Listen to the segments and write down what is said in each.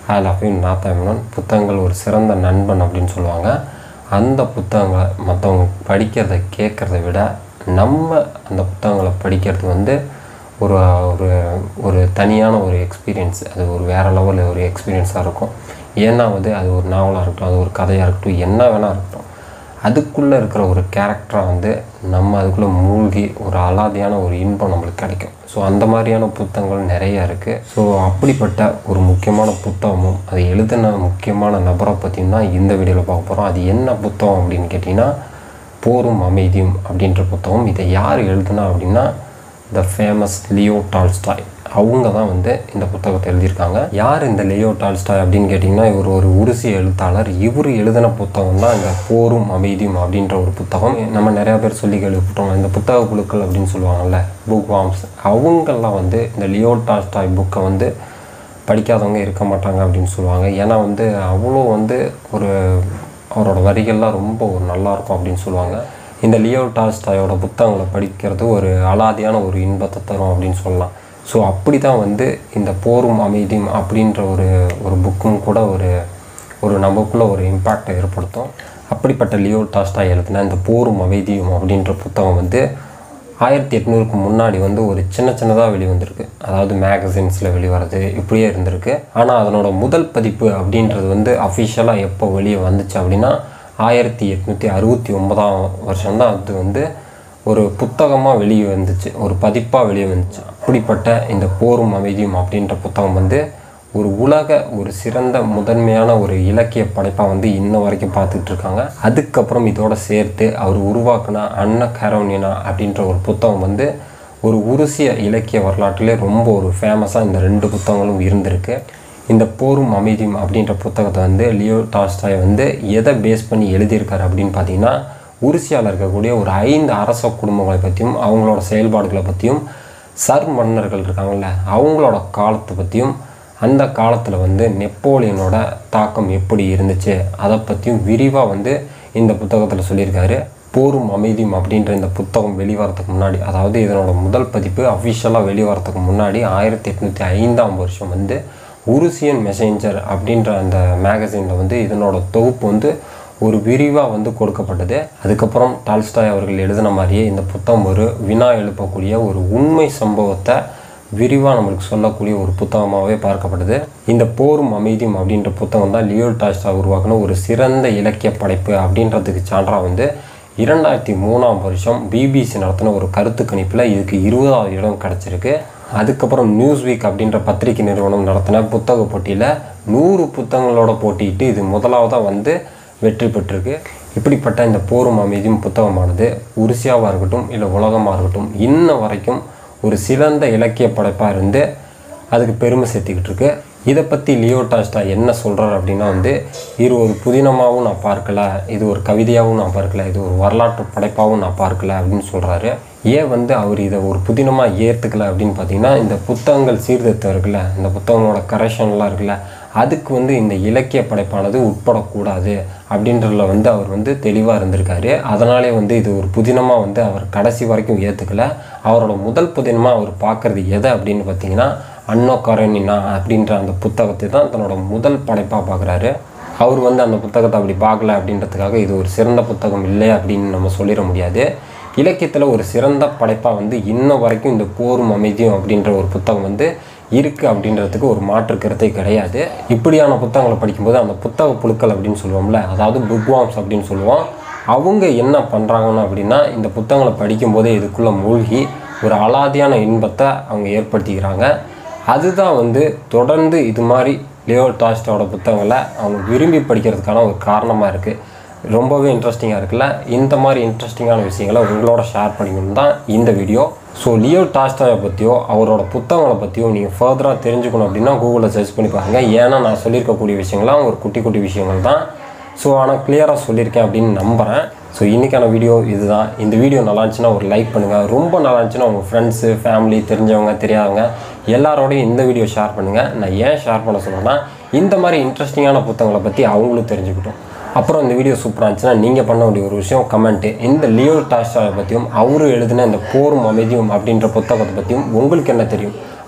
Hale of you நாத்தாமினன் புத்தகங்கள் ஒரு சிறந்த நண்பன் அப்படின்னு சொல்லுவாங்க அந்த புத்தகங்களை மற்றவங்க படிக்கிறத கேட்குறத விட நம்ம அந்த புத்தகங்களை படிக்கிறது வந்து ஒரு ஒரு ஒரு தனியான ஒரு எக்ஸ்பீரியன்ஸ் அது ஒரு வேறு லெவலில் ஒரு எக்ஸ்பீரியன்ஸாக இருக்கும் ஏன்னா வந்து அது ஒரு நாவலாக இருக்கட்டும் அது ஒரு கதையாக இருக்கட்டும் என்ன வேணால் இருக்கட்டும் அதுக்குள்ளே இருக்கிற ஒரு கேரக்டராக வந்து நம்ம அதுக்குள்ளே மூழ்கி ஒரு அலாதியான ஒரு இன்பம் நம்மளுக்கு கிடைக்கும் ஸோ அந்த மாதிரியான புத்தகங்கள் நிறைய இருக்குது ஸோ அப்படிப்பட்ட ஒரு முக்கியமான புத்தகமும் அது எழுதின முக்கியமான நபரை பற்றியும் தான் இந்த வீடியோவில் பார்க்க போகிறோம் அது என்ன புத்தகம் அப்படின்னு கேட்டிங்கன்னா போரும் அமைதியும் அப்படின்ற புத்தகம் இதை யார் எழுதுனா அப்படின்னா த ஃபேமஸ் லியோ டால்ஸ்டாய் அவங்க தான் வந்து இந்த புத்தகத்தை எழுதியிருக்காங்க யார் இந்த லியோ டால்ஸ்டாய் அப்படின்னு கேட்டிங்கன்னா இவர் ஒரு உருசி எழுத்தாளர் இவர் எழுதின புத்தகம் தான் இந்த போரும் அமைதியும் அப்படின்ற ஒரு புத்தகம் நம்ம நிறையா பேர் சொல்லி கேள்விப்பட்டோம் இந்த புத்தக குழுக்கள் அப்படின்னு சொல்லுவாங்கல்ல புக் வாம்ஸ் அவங்கெல்லாம் வந்து இந்த லியோ டால்ஸ்டாய் புக்கை வந்து படிக்காதவங்க இருக்க மாட்டாங்க அப்படின்னு சொல்லுவாங்க ஏன்னா வந்து அவ்வளோ வந்து ஒரு அவரோட வரிகள்லாம் ரொம்ப ஒரு நல்லா இருக்கும் அப்படின்னு சொல்லுவாங்க இந்த லியோ டால்ஸ்டாயோட புத்தகங்களை படிக்கிறது ஒரு அலாதியான ஒரு இன்பத்தை தரும் அப்படின்னு சொல்லலாம் ஸோ அப்படி தான் வந்து இந்த போரும் அமைதியும் அப்படின்ற ஒரு ஒரு புக்கும் கூட ஒரு ஒரு நமக்குள்ளே ஒரு இம்பேக்டை ஏற்படுத்தும் அப்படிப்பட்ட லியோ டால்ஸ்டாய் எழுதின இந்த போரும் அமைதியும் அப்படின்ற புத்தகம் வந்து ஆயிரத்தி எட்நூறுக்கு முன்னாடி வந்து ஒரு சின்ன சின்னதாக வெளிவந்திருக்கு அதாவது மேகசின்ஸில் வெளிவரது இப்படியே இருந்திருக்கு ஆனால் அதனோட முதல் பதிப்பு அப்படின்றது வந்து அஃபிஷியலாக எப்போ வெளியே வந்துச்சு அப்படின்னா ஆயிரத்தி எட்நூற்றி அறுபத்தி ஒன்பதாம் வருஷம்தான் அது வந்து ஒரு புத்தகமாக வெளியே வந்துச்சு ஒரு பதிப்பாக வெளியே வந்துச்சு அப்படிப்பட்ட இந்த போரும் அமைதியும் அப்படின்ற புத்தகம் வந்து ஒரு உலக ஒரு சிறந்த முதன்மையான ஒரு இலக்கிய படைப்பாக வந்து இன்ன வரைக்கும் பார்த்துட்டு இருக்காங்க அதுக்கப்புறம் இதோட சேர்த்து அவர் உருவாக்குன அன்ன கரோனினா அப்படின்ற ஒரு புத்தகம் வந்து ஒரு உருசிய இலக்கிய வரலாற்றிலே ரொம்ப ஒரு ஃபேமஸாக இந்த ரெண்டு புத்தகங்களும் இருந்திருக்கு இந்த போரும் அமைதியும் அப்படின்ற புத்தகத்தை வந்து லியோ டால்ஸ்டாய் வந்து எதை பேஸ் பண்ணி எழுதியிருக்காரு அப்படின்னு பார்த்தீங்கன்னா உருசியாவில் இருக்கக்கூடிய ஒரு ஐந்து அரச குடும்பங்களை பற்றியும் அவங்களோட செயல்பாடுகளை பற்றியும் சர் மன்னர்கள் இருக்காங்கல்ல அவங்களோட காலத்தை பற்றியும் அந்த காலத்தில் வந்து நெப்போலியனோட தாக்கம் எப்படி இருந்துச்சு அதை பற்றியும் விரிவாக வந்து இந்த புத்தகத்தில் சொல்லியிருக்காரு போரும் அமைதியும் அப்படின்ற இந்த புத்தகம் வெளிவரத்துக்கு முன்னாடி அதாவது இதனோட முதல் பதிப்பு அஃபிஷியலாக வெளிவரத்துக்கு முன்னாடி ஆயிரத்தி எட்நூற்றி ஐந்தாம் வருஷம் வந்து உருசியன் மெசேஞ்சர் அப்படின்ற அந்த மேகசினில் வந்து இதனோட தொகுப்பு வந்து ஒரு விரிவாக வந்து கொடுக்கப்பட்டது அதுக்கப்புறம் டால்ஸ்டாய் அவர்கள் எழுதின மாதிரியே இந்த புத்தகம் ஒரு வினா எழுப்பக்கூடிய ஒரு உண்மை சம்பவத்தை விரிவாக நம்மளுக்கு சொல்லக்கூடிய ஒரு புத்தகமாகவே பார்க்கப்பட்டது இந்த போரும் அமைதியும் அப்படின்ற புத்தகம் தான் லியோ டால்ஸ்டாய் உருவாக்கின ஒரு சிறந்த இலக்கிய படைப்பு அப்படின்றதுக்கு சான்றாக வந்து இரண்டாயிரத்தி மூணாம் வருஷம் பிபிசி நடத்தின ஒரு கருத்து கணிப்பில் இதுக்கு இருபதாவது இடம் கிடச்சிருக்கு அதுக்கப்புறம் நியூஸ் வீக் அப்படின்ற பத்திரிகை நிறுவனம் நடத்தின புத்தக போட்டியில் நூறு புத்தகங்களோட போட்டியிட்டு இது முதலாவதாக வந்து வெற்றி பெற்றிருக்கு இப்படிப்பட்ட இந்த போரும் அமைதியும் புத்தகமானது உருசியாவாக இருக்கட்டும் இல்லை உலகமாக இருக்கட்டும் இன்ன வரைக்கும் ஒரு சிறந்த இலக்கிய படைப்பாக இருந்து அதுக்கு பெருமை சேர்த்துக்கிட்டு இருக்கு இதை பற்றி லியோ டாஸ்டா என்ன சொல்கிறார் அப்படின்னா வந்து இது ஒரு புதினமாகவும் நான் பார்க்கல இது ஒரு கவிதையாகவும் நான் பார்க்கல இது ஒரு வரலாற்று படைப்பாகவும் நான் பார்க்கல அப்படின்னு சொல்கிறாரு ஏன் வந்து அவர் இதை ஒரு புதினமாக ஏற்றுக்கல அப்படின்னு பார்த்தீங்கன்னா இந்த புத்தகங்கள் சீர்திருத்தம் இருக்குல்ல இந்த புத்தகங்களோட கரெக்ஷன்லாம் இருக்குல்ல அதுக்கு வந்து இந்த இலக்கிய படைப்பானது உட்படக்கூடாது அப்படின்றதுல வந்து அவர் வந்து தெளிவாக இருந்திருக்காரு அதனாலே வந்து இது ஒரு புதினமாக வந்து அவர் கடைசி வரைக்கும் ஏற்றுக்கல அவரோட முதல் புதினமாக அவர் பார்க்குறது எதை அப்படின்னு பார்த்தீங்கன்னா அன்னோ கரணினா அப்படின்ற அந்த புத்தகத்தை தான் தன்னோட முதல் படைப்பாக பார்க்குறாரு அவர் வந்து அந்த புத்தகத்தை அப்படி பார்க்கல அப்படின்றதுக்காக இது ஒரு சிறந்த புத்தகம் இல்லை அப்படின்னு நம்ம சொல்லிட முடியாது இலக்கியத்தில் ஒரு சிறந்த படைப்பாக வந்து இன்ன வரைக்கும் இந்த போரும் அமைதியும் அப்படின்ற ஒரு புத்தகம் வந்து இருக்குது அப்படின்றதுக்கு ஒரு மாற்று கருத்தை கிடையாது இப்படியான புத்தகங்களை படிக்கும்போது அந்த புத்தக புழுக்கள் அப்படின்னு சொல்லுவோம்ல அதாவது புக்வாம்ஸ் அப்படின்னு சொல்லுவோம் அவங்க என்ன பண்ணுறாங்கன்னு அப்படின்னா இந்த புத்தகங்களை படிக்கும்போதே இதுக்குள்ளே மூழ்கி ஒரு அலாதியான இன்பத்தை அவங்க ஏற்படுத்திக்கிறாங்க அதுதான் வந்து தொடர்ந்து இது மாதிரி லியோ டாஸ்டோட புத்தகங்களை அவங்க விரும்பி படிக்கிறதுக்கான ஒரு காரணமாக இருக்குது ரொம்பவே இன்ட்ரெஸ்டிங்காக இருக்குல்ல இந்த மாதிரி இன்ட்ரெஸ்டிங்கான விஷயங்களை உங்களோட ஷேர் பண்ணிக்கணும் தான் இந்த வீடியோ ஸோ லியோ டாஸ்டாயை பற்றியோ அவரோட புத்தகங்களை பற்றியோ நீங்கள் ஃபர்தராக தெரிஞ்சுக்கணும் அப்படின்னா கூகுளில் சர்ச் பண்ணி பாருங்கள் ஏன்னா நான் சொல்லியிருக்கக்கூடிய விஷயங்கள்லாம் ஒரு குட்டி குட்டி விஷயங்கள் தான் ஸோ ஆனால் கிளியராக சொல்லியிருக்கேன் அப்படின்னு நம்புகிறேன் ஸோ இன்றைக்கான வீடியோ இதுதான் இந்த வீடியோ நல்லா இருந்துச்சுன்னா ஒரு லைக் பண்ணுங்கள் ரொம்ப நல்லா இருந்துச்சுன்னா உங்கள் ஃப்ரெண்ட்ஸு ஃபேமிலி தெரிஞ்சவங்க தெரியாதவங்க எல்லாரோடையும் இந்த வீடியோ ஷேர் பண்ணுங்கள் நான் ஏன் ஷேர் பண்ண சொல்கிறேன்னா இந்த மாதிரி இன்ட்ரெஸ்டிங்கான புத்தகங்களை பற்றி அவங்களும் தெரிஞ்சுக்கிட்டோம் அப்புறம் இந்த வீடியோ சூப்பராக இருந்துச்சுன்னா நீங்கள் பண்ண வேண்டிய ஒரு விஷயம் கமெண்ட்டு இந்த லியோ டாஸ்டாவை பற்றியும் அவரு எழுதின இந்த போரும் அமைதியும் அப்படின்ற புத்தகத்தை பற்றியும் உங்களுக்கு என்ன தெரியும்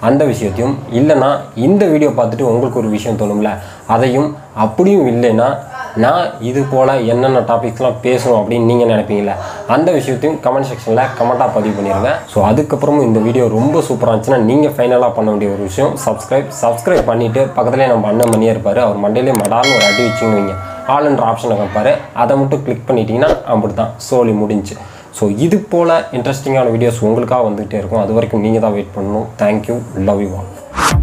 அந்த விஷயத்தையும் இல்லைன்னா இந்த வீடியோ பார்த்துட்டு உங்களுக்கு ஒரு விஷயம் தோணும்ல அதையும் அப்படியும் இல்லைன்னா நான் இது போல் என்னென்ன டாபிக்ஸ்லாம் பேசணும் அப்படின்னு நீங்கள் நினைப்பீங்களே அந்த விஷயத்தையும் கமெண்ட் செக்ஷனில் கமெண்ட்டாக பதிவு பண்ணிடுங்க ஸோ அதுக்கப்புறமும் இந்த வீடியோ ரொம்ப சூப்பராக இருந்துச்சுன்னா நீங்கள் ஃபைனலாக பண்ண வேண்டிய ஒரு விஷயம் சப்ஸ்கிரைப் சப்ஸ்கிரைப் பண்ணிவிட்டு பக்கத்துலேயே நம்ம அண்ணன் மணியாக இருப்பார் அவர் மண்டையிலே மடார்னு ஒரு அடி வச்சிங்கன்னு வைங்க ஆளுன்ற ஆப்ஷனை வைப்பார் அதை மட்டும் கிளிக் பண்ணிட்டீங்கன்னா அப்படி தான் சோலி முடிஞ்சு ஸோ இது போல் இன்ட்ரெஸ்டிங்கான வீடியோஸ் உங்களுக்காக வந்துகிட்டே இருக்கும் அது வரைக்கும் நீங்கள் தான் வெயிட் பண்ணணும் தேங்க்யூ லவ் யூ ஆல்